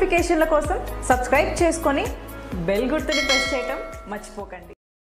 నోటిఫికేషన్ల కోసం సబ్స్క్రైబ్ చేసుకొని బెల్ గుర్తుని ప్రెస్ చేయటం మర్చిపోకండి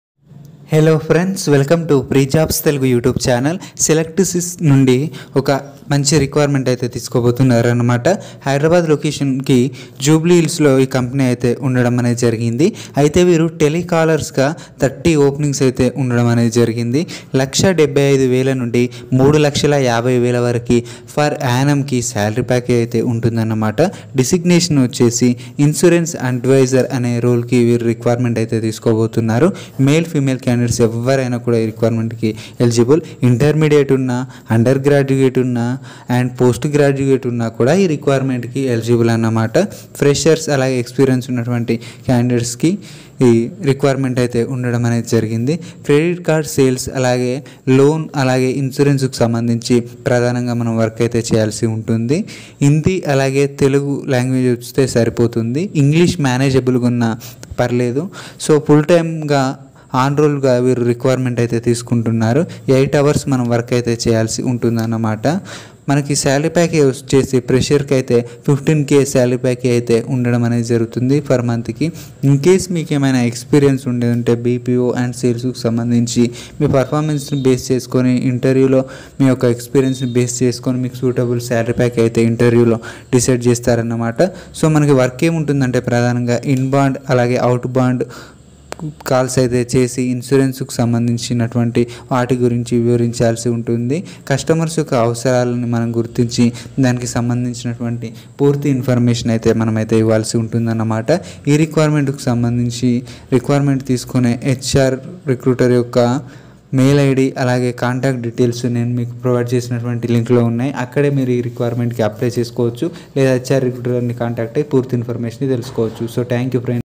hello friends welcome to pre jobs Telugu YouTube channel సెలెక్టిసిస్ నుండి ఒక మంచి రిక్వైర్మెంట్ అయితే తీసుకోబోతున్నారు అనమాట హైదరాబాద్ లొకేషన్కి జూబ్లీ హిల్స్లో ఈ కంపెనీ అయితే ఉండడం అనేది జరిగింది అయితే వీరు టెలికాలర్స్గా థర్టీ ఓపెనింగ్స్ అయితే ఉండడం అనేది జరిగింది లక్ష డెబ్బై ఐదు వేల నుండి మూడు లక్షల యాభై వేల వరకు ఫర్ యానమ్కి శాలరీ ప్యాకేజ్ అయితే ఉంటుందన్నమాట డిసిగ్నేషన్ వచ్చేసి ఇన్సూరెన్స్ అడ్వైజర్ అనే రోల్కి వీరు రిక్వైర్మెంట్ అయితే తీసుకోబోతున్నారు మేల్ ఫీమేల్ క్యాండిడేట్స్ ఎవరైనా కూడా ఈ రిక్వైర్మెంట్కి ఎలిజిబుల్ ఇంటర్మీడియట్ ఉన్నా అండర్ గ్రాడ్యుయేట్ ఉన్నా అండ్ పోస్ట్ గ్రాడ్యుయేట్ ఉన్నా కూడా ఈ రిక్వైర్మెంట్కి ఎలిజిబుల్ అన్నమాట ఫ్రెషర్స్ అలాగే ఎక్స్పీరియన్స్ ఉన్నటువంటి క్యాండిడేట్స్కి ఈ రిక్వైర్మెంట్ అయితే ఉండడం అనేది జరిగింది క్రెడిట్ కార్డ్ సేల్స్ అలాగే లోన్ అలాగే ఇన్సూరెన్స్కి సంబంధించి ప్రధానంగా మనం వర్క్ అయితే చేయాల్సి ఉంటుంది హిందీ అలాగే తెలుగు లాంగ్వేజ్ వస్తే సరిపోతుంది ఇంగ్లీష్ మేనేజబుల్గా ఉన్న పర్లేదు సో ఫుల్ టైమ్గా ఆన్ రోల్గా వీరు రిక్వైర్మెంట్ అయితే తీసుకుంటున్నారు ఎయిట్ అవర్స్ మనం వర్క్ అయితే చేయాల్సి ఉంటుందన్నమాట మనకి శాలరీ ప్యాకేజ్ వచ్చేసి ప్రెషర్కి అయితే ఫిఫ్టీన్ కే శాలరీ ప్యాకేజ్ అయితే ఉండడం అనేది జరుగుతుంది పర్ మంత్కి ఇన్ కేస్ మీకు ఏమైనా ఎక్స్పీరియన్స్ ఉండేది ఉంటే బీపీఓ అండ్ సేల్స్కి సంబంధించి మీ పర్ఫార్మెన్స్ని బేస్ చేసుకొని ఇంటర్వ్యూలో మీ యొక్క ఎక్స్పీరియన్స్ని బేస్ చేసుకొని మీకు సూటబుల్ శాలరీ ప్యాక్ అయితే ఇంటర్వ్యూలో డిసైడ్ చేస్తారన్నమాట సో మనకి వర్క్ ఏముంటుందంటే ప్రధానంగా ఇన్ బాండ్ అలాగే అవుట్ బాండ్ కాల్స్ అయితే చేసి ఇన్సూరెన్స్కి సంబంధించినటువంటి వాటి గురించి వివరించాల్సి ఉంటుంది కస్టమర్స్ యొక్క అవసరాలను మనం గుర్తించి దానికి సంబంధించినటువంటి పూర్తి ఇన్ఫర్మేషన్ అయితే మనమైతే ఇవ్వాల్సి ఉంటుందన్నమాట ఈ రిక్వైర్మెంట్కి సంబంధించి రిక్వైర్మెంట్ తీసుకునే హెచ్ఆర్ రిక్రూటర్ యొక్క మెయిల్ ఐడి అలాగే కాంటాక్ట్ డీటెయిల్స్ నేను మీకు ప్రొవైడ్ చేసినటువంటి లింక్లో ఉన్నాయి అక్కడే మీరు ఈ రిక్వైర్మెంట్కి అప్లై చేసుకోవచ్చు లేదా హెచ్ఆర్ రిక్రూటర్ని కాంటాక్ట్ అయ్యి పూర్తి ఇన్ఫర్మేషన్ తెలుసుకోవచ్చు సో థ్యాంక్ యూ ఫ్రెండ్స్